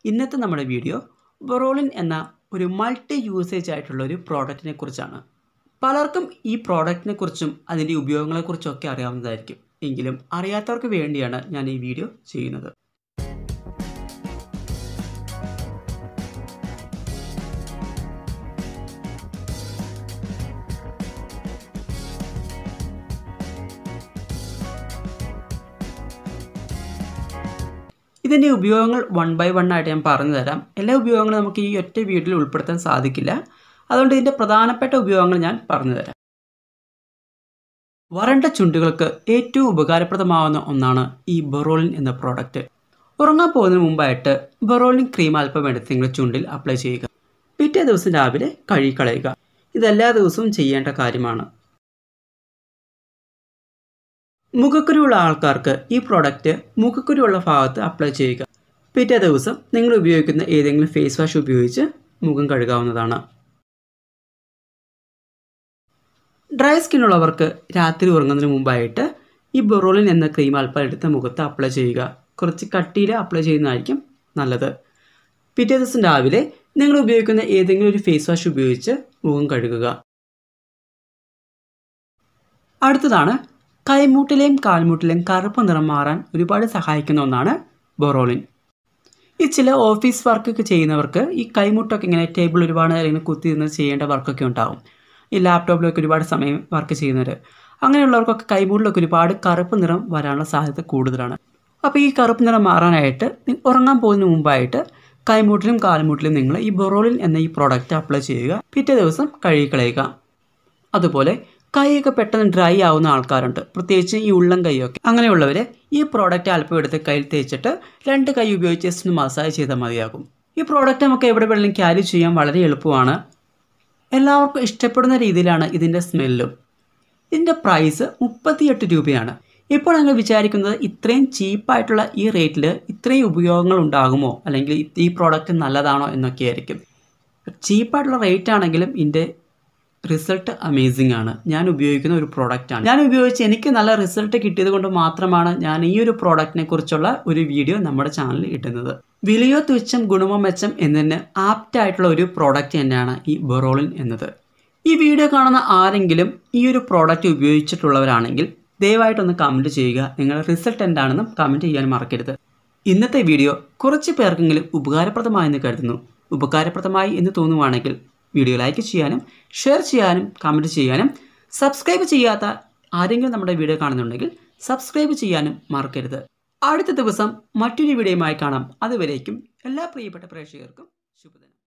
ഇന്നത്തെ നമ്മുടെ വീഡിയോ ബൊറോളിൻ എന്ന ഒരു മൾട്ടി യൂസേജ് ആയിട്ടുള്ള ഒരു പ്രോഡക്റ്റിനെ കുറിച്ചാണ് പലർക്കും ഈ പ്രോഡക്റ്റിനെ കുറിച്ചും അതിൻ്റെ ഉപയോഗങ്ങളെക്കുറിച്ചും ഒക്കെ അറിയാവുന്നതായിരിക്കും എങ്കിലും അറിയാത്തവർക്ക് വേണ്ടിയാണ് ഞാൻ ഈ വീഡിയോ ചെയ്യുന്നത് ഇതിൻ്റെ ഉപയോഗങ്ങൾ വൺ ബൈ വൺ ആയിട്ട് ഞാൻ പറഞ്ഞു തരാം എല്ലാ ഉപയോഗങ്ങളും നമുക്ക് ഈ ഒറ്റ വീഡിയോയിൽ ഉൾപ്പെടുത്താൻ സാധിക്കില്ല അതുകൊണ്ട് ഇതിൻ്റെ പ്രധാനപ്പെട്ട ഉപയോഗങ്ങൾ ഞാൻ പറഞ്ഞു തരാം വരണ്ട ചുണ്ടുകൾക്ക് ഏറ്റവും ഉപകാരപ്രദമാവുന്ന ഒന്നാണ് ഈ ബൊറോളിൻ എന്ന പ്രോഡക്റ്റ് ഉറങ്ങാൻ പോകുന്നതിന് മുമ്പായിട്ട് ബൊറോളിൻ ക്രീം അല്പം എടുത്ത് നിങ്ങൾ ചുണ്ടിൽ അപ്ലൈ ചെയ്യുക പിറ്റേ ദിവസം രാവിലെ കഴുകിക്കളയുക ഇതെല്ലാ ദിവസവും ചെയ്യേണ്ട കാര്യമാണ് മുഖക്കുരുവുള്ള ആൾക്കാർക്ക് ഈ പ്രോഡക്റ്റ് മുഖക്കുരുവുള്ള ഭാഗത്ത് അപ്ലൈ ചെയ്യുക പിറ്റേ ദിവസം നിങ്ങൾ ഉപയോഗിക്കുന്ന ഏതെങ്കിലും ഫേസ് വാഷ് ഉപയോഗിച്ച് മുഖം കഴുകാവുന്നതാണ് ഡ്രൈ സ്കിന്നുള്ളവർക്ക് രാത്രി ഉറങ്ങുന്നതിന് മുമ്പായിട്ട് ഈ ബൊറോളിൻ എന്ന ക്രീം അല്പം എടുത്ത് മുഖത്ത് അപ്ലൈ ചെയ്യുക കുറച്ച് കട്ടിയിൽ അപ്ലൈ ചെയ്യുന്നതായിരിക്കും നല്ലത് പിറ്റേ ദിവസം രാവിലെ നിങ്ങൾ ഉപയോഗിക്കുന്ന ഏതെങ്കിലും ഒരു ഫേസ് വാഷ് ഉപയോഗിച്ച് മുഖം കഴുകുക അടുത്തതാണ് കൈമൂട്ടിലെയും കാൽമൂട്ടിലെയും കറുപ്പ് നിറം മാറാൻ ഒരുപാട് സഹായിക്കുന്ന ഒന്നാണ് ബൊറോളിൻ ഈ ചില ഓഫീസ് വർക്കൊക്കെ ചെയ്യുന്നവർക്ക് ഈ കൈമുട്ടൊക്കെ ഇങ്ങനെ ടേബിൾ ഒരുപാട് നേരം ഇങ്ങനെ കുത്തി നിന്ന് ചെയ്യേണ്ട വർക്കൊക്കെ ഉണ്ടാവും ഈ ലാപ്ടോപ്പിലൊക്കെ ഒരുപാട് സമയം വർക്ക് ചെയ്യുന്നവർ അങ്ങനെയുള്ളവർക്കൊക്കെ കൈമൂട്ടിലൊക്കെ ഒരുപാട് കറുപ്പ് നിറം വരാനുള്ള സാധ്യത കൂടുതലാണ് അപ്പോൾ ഈ കറുപ്പ് നിറം മാറാനായിട്ട് ഉറങ്ങാൻ പോകുന്നതിന് മുമ്പായിട്ട് കൈമൂട്ടിലും കാൽമൂട്ടിലും നിങ്ങൾ ഈ ബൊറോളിൻ എന്ന ഈ പ്രോഡക്റ്റ് അപ്ലൈ ചെയ്യുക പിറ്റേ ദിവസം കഴുകിക്കളയുക അതുപോലെ കൈയൊക്കെ പെട്ടെന്ന് ഡ്രൈ ആവുന്ന ആൾക്കാരുണ്ട് പ്രത്യേകിച്ച് ഈ ഉള്ളം കൈയൊക്കെ അങ്ങനെയുള്ളവർ ഈ പ്രോഡക്റ്റ് അല്പം എടുത്ത് കയ്യിൽ തേച്ചിട്ട് രണ്ട് കൈ ഉപയോഗിച്ച് ജസ്റ്റ് ഒന്ന് മസാജ് ചെയ്താൽ മതിയാകും ഈ പ്രോഡക്റ്റ് നമുക്ക് എവിടെ വേണമെങ്കിലും ക്യാരി ചെയ്യാൻ വളരെ എളുപ്പമാണ് എല്ലാവർക്കും ഇഷ്ടപ്പെടുന്ന രീതിയിലാണ് ഇതിൻ്റെ സ്മെല്ലും ഇതിൻ്റെ പ്രൈസ് മുപ്പത്തിയെട്ട് രൂപയാണ് ഇപ്പോൾ ഞങ്ങൾ വിചാരിക്കുന്നത് ഇത്രയും ചീപ്പായിട്ടുള്ള ഈ റേറ്റിൽ ഇത്രയും ഉപയോഗങ്ങൾ ഉണ്ടാകുമോ അല്ലെങ്കിൽ ഈ പ്രോഡക്റ്റ് നല്ലതാണോ എന്നൊക്കെയായിരിക്കും ചീപ്പായിട്ടുള്ള റേറ്റ് ആണെങ്കിലും ഇതിൻ്റെ റിസൾട്ട് അമേസിംഗ് ആണ് ഞാൻ ഉപയോഗിക്കുന്ന ഒരു പ്രോഡക്റ്റാണ് ഞാൻ ഉപയോഗിച്ച് എനിക്ക് നല്ല റിസൾട്ട് കിട്ടിയത് കൊണ്ട് മാത്രമാണ് ഞാൻ ഈ ഒരു പ്രോഡക്റ്റിനെ കുറിച്ചുള്ള ഒരു വീഡിയോ നമ്മുടെ ചാനലിൽ ഇടുന്നത് വിലയോ തുച്ഛം ഗുണമോ മെച്ചം എന്നതിന് ആപ്റ്റ് ആയിട്ടുള്ള ഒരു പ്രോഡക്റ്റ് തന്നെയാണ് ഈ ബൊറോളിൻ എന്നത് ഈ വീഡിയോ കാണുന്ന ആരെങ്കിലും ഈ ഒരു പ്രോഡക്റ്റ് ഉപയോഗിച്ചിട്ടുള്ളവരാണെങ്കിൽ ദയവായിട്ടൊന്ന് കമൻറ്റ് ചെയ്യുക നിങ്ങളുടെ റിസൾട്ട് എന്താണെന്നും കമൻറ്റ് ചെയ്യാൻ മറക്കരുത് ഇന്നത്തെ വീഡിയോ കുറച്ച് പേർക്കെങ്കിലും ഉപകാരപ്രദമായെന്ന് കരുതുന്നു ഉപകാരപ്രദമായി എന്ന് തോന്നുവാണെങ്കിൽ വീഡിയോ ലൈക്ക് ചെയ്യാനും ഷെയർ ചെയ്യാനും കമൻറ്റ് ചെയ്യാനും സബ്സ്ക്രൈബ് ചെയ്യാത്ത ആരെങ്കിലും നമ്മുടെ വീഡിയോ കാണുന്നുണ്ടെങ്കിൽ സബ്സ്ക്രൈബ് ചെയ്യാനും മറക്കരുത് അടുത്ത ദിവസം മറ്റൊരു വീഡിയോയുമായി കാണാം അതുവരേക്കും എല്ലാ പ്രിയപ്പെട്ട പ്രേക്ഷകർക്കും ശുഭദിനം